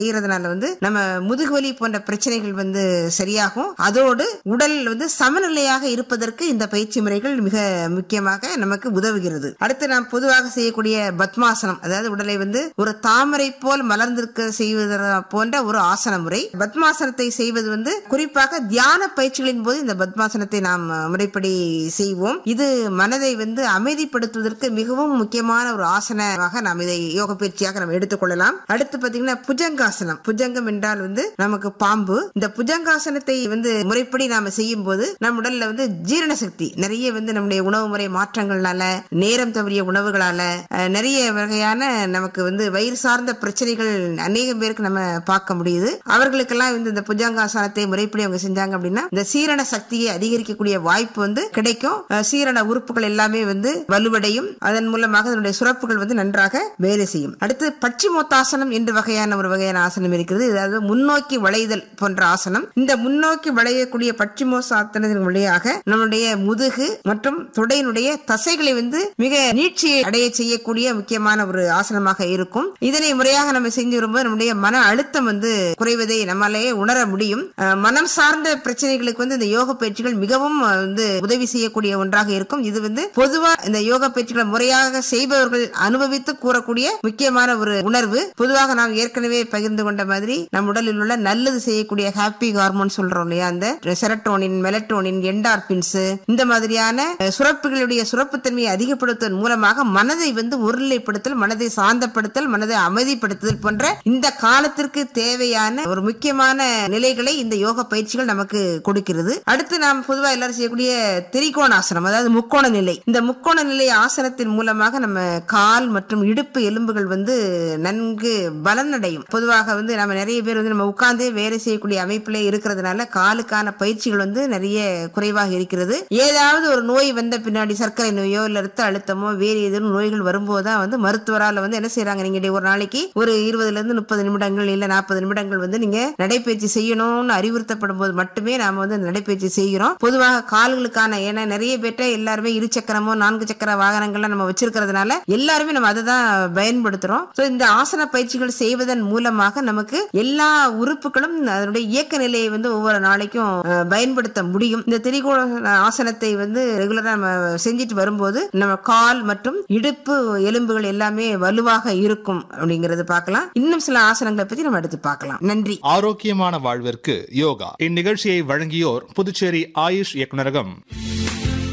செய்யறதுனால வந்து நம்ம முதுகுவலி போன்ற பிரச்சனைகள் வந்து சரியாகும் அதோடு உடல் வந்து சமநிலையாக இருப்பதற்கு இந்த பயிற்சி முறைகள் மிக முக்கியமாக நமக்கு உதவுகிறது அடுத்து நாம் பொதுவாக செய்யக்கூடிய பத்மாசனம் அதாவது உடலை வந்து ஒரு தாமரை போல் மலர்ந்திருக்க செய்வது போன்ற ஒரு ஆசன முறை பத்மாசனத்தை செய்வது வந்து குறிப்பாக தியான பயிற்சிகளின் போது இந்த பத்மாசனத்தை நாம் முறைப்படி செய்வோம் இது மனதை வந்து அமைதிப்படுத்துவதற்கு மிகவும் முக்கியமான ஒரு ஆசனமாக நாம் இதை யோக பயிற்சியாக நம்ம எடுத்துக்கொள்ளலாம் அடுத்து பாத்தீங்கன்னா புஜங்காசனம் புஜங்கம் என்றால் வந்து நமக்கு பாம்பு இந்த புஜங்காசனத்தை வந்து முறைப்படி நாம செய்யும் போது நம் உடல்ல வந்து ஜீரண சக்தி நிறைய வந்து நம்முடைய உணவு முறை மாற்றங்கள்னால நேரம் தவறிய உணவுகளால அஹ், நிறைய வகையான நமக்கு வந்து வயிறு சார்ந்த பிரச்சனைகள் அநேகம் பேருக்கு நம்ம பார்க்க முடியுது அவர்களுக்கெல்லாம் வந்து இந்த புஜங்காசனத்தை முறைப்படி அவங்க செஞ்சாங்க அப்படின்னா இந்த சீரண சக்தியை அதிகரிக்கக்கூடிய வாய்ப்பு வந்து கிடைக்கும் அஹ், சீரண உறுப்புகள் எல்லாமே வந்து வலுவடையும் அதன் மூலமாக அதனுடைய சுரப்புகள் வந்து நன்றாக வேலை செய்யும் அடுத்து பச்சிமோத்தாசனம் என்று வகையான ஒரு வகையான ஆசனம் இருக்கிறது அதாவது முன்னோக்கி வளைதல் போன்ற ஆசனம் இந்த முன்னோக்கி வளையக்கூடிய பச்சிமோசாசனத்தின் வழியாக நம்முடைய முதுகு மற்றும் தொடையினுடைய தசைகளை வந்து மிக நீட்சியை அடைய செய்யக்கூடிய முக்கியமான ஒரு ஆசனமாக இருக்கும் இதனை முறையாக நம்ம செஞ்சு வரும்போது நம்முடைய மன அழுத்தம் வந்து குறைவதை நம்மாலேயே உணர முடியும் அஹ், மனம் சார்ந்த பிரச்சனைகளுக்கு வந்து இந்த யோக பயிற்சிகள் மிகவும் அஹ், வந்து உதவி செய்யக்கூடிய ஒன்றாக இருக்கும் இது வந்து பொதுவா இந்த யோக பயிற்சிகளை முறையாக செய்பவர்கள் அனுபவித்து கூறக்கூடிய முக்கியமான ஒரு உணர்வு பொதுவாக நாம் ஏற்கனவே பகிர்ந்து கொண்ட மாதிரி நம் உடலில் உள்ள நல்லது செய்யக்கூடிய ஹாப்பி ஹார்மோன் சொல்றோம் இல்லையா அந்த செரட்டோனின் மெலட்டோனின் என்டார்பின்ஸ் இந்த மாதிரியான அஹ், சுரப்புகளுடைய சுரப்புத்தன்மையை அதிகப்படுத்துவதன் மூலமாக மனதை வந்து ஒருநிலைப்படுத்தல் மனதை சாந்தப்படுத்தல் மனதை அமைதிப்படுத்துதல் போன்ற இந்த காலத்திற்கு தேவையான ஒரு முக்கியமான நிலைகளை இந்த யோக பயிற்சிகள் நமக்கு கொடுக்கிறது அடுத்து நாம் பொதுவா எல்லாரும் செய்யக்கூடிய திரிகோணாசனம் அதாவது முக்கோண நிலை இந்த முக்கோண நிலை ஆசனத்தின் மூலமாக நம்ம கால் மற்றும் இடுப்பு எலும்புகள் வந்து நன்கு பலனடையும் பொதுவாக வந்து நம்ம நிறைய பேர் வந்து நம்ம உட்கார்ந்து வேலை செய்யக்கூடிய அமைப்பிலே இருக்கிறதுனால காலுக்கான பயிற்சிகள் வந்து நிறைய குறைவாக இருக்கிறது ஏதாவது ஒரு நோய் வந்த பின்னாடி சர்க்கரை நோயோ இல்ல ரத்த அழுத்தமோ வேறு ஏதேனும் நோய்கள் வரும்போது தான் வந்து மருத்துவரால வந்து என்ன செய்யறாங்க நீங்க டேய் ஒரு நாளைக்கு ஒரு இருபதுல இருந்து முப்பது நிமிடங்கள் இல்ல நாற்பது நிமிடங்கள் வந்து நீங்க நடைபயிற்சி செய்யணும்னு அறிவுறுத்தப்படும் போது மட்டுமே நாம வந்து அந்த நடைபயிற்சி செய்கிறோம் பொதுவாக கால்களுக்கான ஏன்னா நிறைய பேர்ட்ட எல்லாருமே இரு சக்கரமோ நான்கு சக்கர வாகனங்கள்லாம் நம்ம வச்சிருக்கிறதுனால எல்லாருமே நம்ம அதை தான் பயன்படுத்துறோம் சோ இந்த ஆசன பயிற்சிகள் செய்வதன் மூலமாக நமக்கு எல்லா உறுப்புகளும் அதனுடைய இயக்க நிலையை வந்து ஒவ்வொரு நாளைக்கும் அஹ், பயன்படுத்த முடியும் இந்த திரிகோண ஆசனத்தை வந்து ரெகுலரா நம்ம செஞ்சுட்டு வரும்போது நம்ம கால் மற்றும் இடுப்பு எலும்புகள் எல்லாமே வலுவாக இருக்கும் அப்படிங்கறது பார்க்கலாம் இன்னும் சில ஆசனங்களை பத்தி நம்ம அடுத்து பார்க்கலாம் நன்றி ஆரோக்கியமான வாழ்விற்கு யோகா இந்நிகழ்ச்சியை வழங்கியோர் புதுச்சேரி ஆயுஷ் இயக்குநரகம்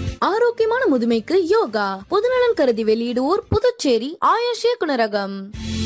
ஆரோக்கியமான முதுமைக்கு யோகா பொதுநலன் கருதி வெளியிடுவோர் புதுச்சேரி ஆயுஷ் இயக்குனரகம்